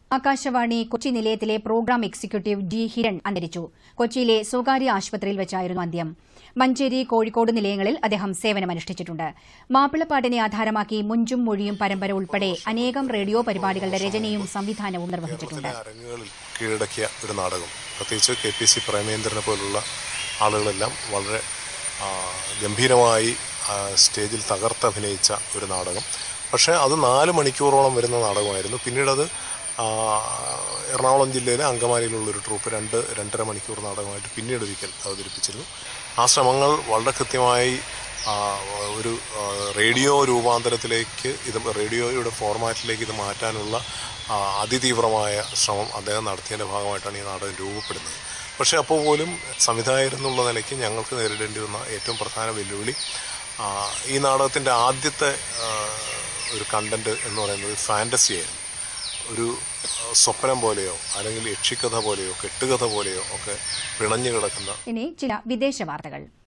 ആകാശവാണി കൊച്ചി നിലയത്തിലെ programme executive D Hiran അന്തരിച്ചു കൊച്ചിയിലെ സ്വകാര്യ ആശുപത്രിയിൽ വെച്ചായിരുന്നു അന്ത്യം മഞ്ചേരി കോഴിക്കോട് നിലയങ്ങളിൽ അദ്ദേഹം സേവനമനുഷ്ഠിച്ചിട്ടുണ്ട് മാപ്പിളപ്പാട്ടിനെ ആധാരമാക്കി മുഞ്ചും മൊഴിയും പരമ്പര ഉൾപ്പെടെ അനേകം റേഡിയോ പരിപാടികളുടെ രചനയും സംവിധാനവും നിർവഹിച്ചിട്ടുണ്ട് കേരളത്തിലെ അരങ്ങുകളിൽ കീഴടക്കിയ ഒരു നാടകം പ്രത്യേകിച്ച് കെ പി സി പ്രേമേന്ദ്രനെ പോലുള്ള ആളുകളെല്ലാം വളരെ ആ, ഗംഭീരമായി ആ, സ്റ്റേജിൽ തകർത്തഭിനയിച്ച ഒരു നാടകം പക്ഷേ അത് നാല് മണിക്കൂറോളം വരുന്ന നാടകമായിരുന്നു പിന്നീട് അത് ആ, എറണാകുളം ജില്ലയിലെ അങ്കമാലിയിലുള്ള ഒരു ട്രൂപ്പ് രണ്ട് രണ്ടര മണിക്കൂർ നാടകമായിട്ട് പിന്നീട് ഒരിക്കൽ അവതരിപ്പിച്ചിരുന്നു ആ ശ്രമങ്ങൾ വളരെ കൃത്യമായി ആ, ഒരു ആ, റേഡിയോ രൂപാന്തരത്തിലേക്ക് ഇത് റേഡിയോയുടെ ഫോർമാറ്റിലേക്ക് ഇത് മാറ്റാനുള്ള ആ, അതിതീവ്രമായ ശ്രമം അദ്ദേഹം നടത്തിയതിൻ്റെ ഭാഗമായിട്ടാണ് ഈ നാടകം രൂപപ്പെടുന്നത് പക്ഷേ അപ്പോൾ പോലും സംവിധായകർ എന്നുള്ള നിലയ്ക്ക് ഞങ്ങൾക്ക് നേരിടേണ്ടി വന്ന ഏറ്റവും പ്രധാന വെല്ലുവിളി ആ, ഈ നാടകത്തിൻ്റെ ആദ്യത്തെ ആ, ഒരു കണ്ടന്റ് എന്ന് പറയുന്നത് ഫാൻറ്റസി ആയിരുന്നു ഒരു ആ, സ്വപ്നം പോലെയോ അല്ലെങ്കിൽ യക്ഷിക്കഥ പോലെയോ കെട്ടുകഥ പോലെയോ ഒക്കെ പിണഞ്ഞു കിടക്കുന്ന ഇനി ചില വിദേശ വാർത്തകൾ